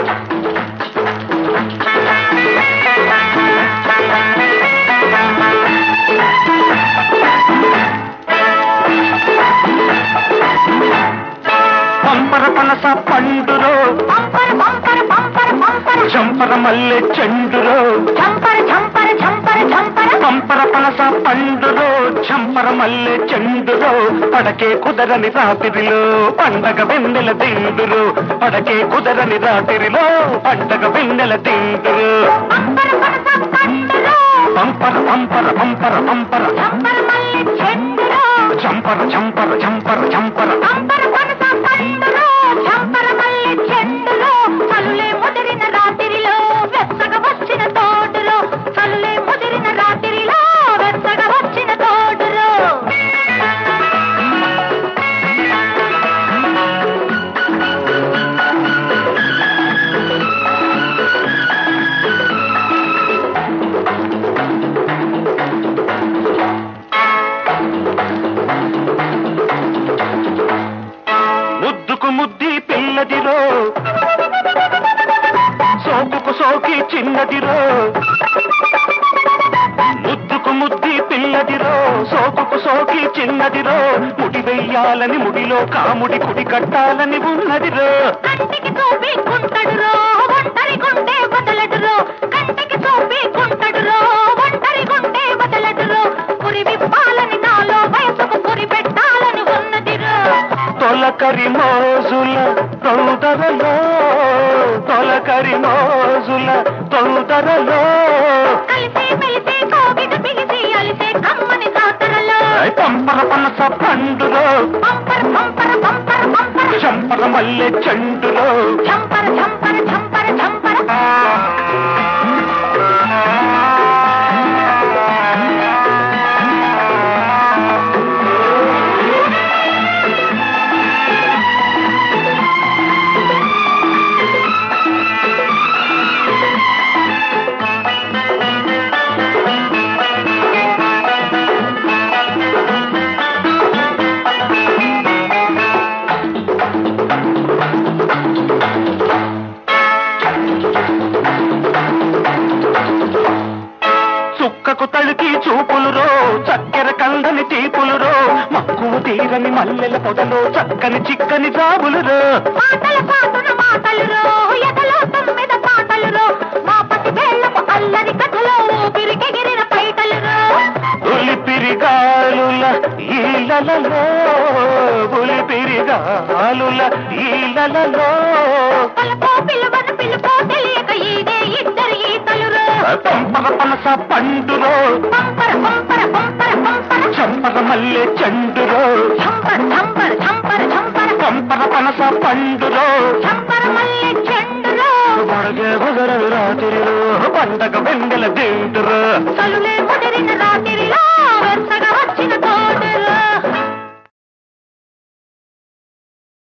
పంపర పనస పండురో పంపర పంపర పంపర పంపర చంపర మల్లె చెండురో చంపర చంపర చంపర చంపర పంపర పనస పండురో చంపర మల్లె చెండురో పడకే కుదరని రాత్రిలో పండగ వెన్నెల దిండురు పడకే కుదరని రాత్రిలో పండగ వెన్నెల దిండురు పంపర పనస పండులో పంపర పంపర పంపర పంపర చంపర మల్లె చెండులో చంపర చంపర చంపర చంపర పంపర పనస పండులో చంపర మల్లె చెండులో చలులే ముదిరిన రాత్రిలో వెచ్చగా వచ్చిన తోటలో చలులే ముదిరిన రాత్రిలో వెచ్చగా వచ్చిన తోటలో ముద్దుకు ముద్ది పిల్లదిరో సోకుకు సోకి చిన్నదిరో ముద్దుకు ముద్ది పిల్లదిరో సోకుకు సోకి చిన్నదిరో ముడి వెయ్యాలని ముడిలో కాముడి కుడి కట్టాలని ఉన్నదిరో కంటికి చూపి కుంటడురో ఒంటరి గుండె వదలడురో కంటికి చూపి కుంటడురో ఒంటరి గుండె వదలడురో పురి విప్పాలని నాలో వయసుకు పురి పెట్టాలని ఉన్నదిరో తొలకరి మోజుల తొందరలో తొలకరి మోజుల తొందరలో కలిసి మెలిసి కోగిట బిగిసి అలిసే కమ్మని జాతరలో పంపర పనస పండులో పంపర పంపర పంపర పంపర చంపర మల్లె చెండులో చంపర చంపర చంపర చంపర చుక్కకు తడికి చూపులురో చక్కెర కందని తీపులురో మక్కువ తీరని మల్లెల పొదలో చక్కని చిక్కని జాబులురో పాటల పాటున మాటలురో ఎదలో తొమ్మిద పాటలురో మా పసి వేళ్ళపు అల్లరి కథలో ఊపిరికెగిరిన పైటలురో ఉలిపిరిగాలుల ఈలలో ఉలిపిరిగాలుల ఈలలో పలుకో పిలువను పిలుపో తెలియక ఈడే ఇద్దరు ఈతలురో పంపర పనస పండురో పంపర పంపర పంపర పంపర చంపర మల్లె చెండురో చంపర చంపర చంపర చంపర పంపర పనస పండురో చంపర మల్లె చెండురో పడగే కుదరని రాత్రిలో పండగ వెన్నెల దిండురో చలులే ముడి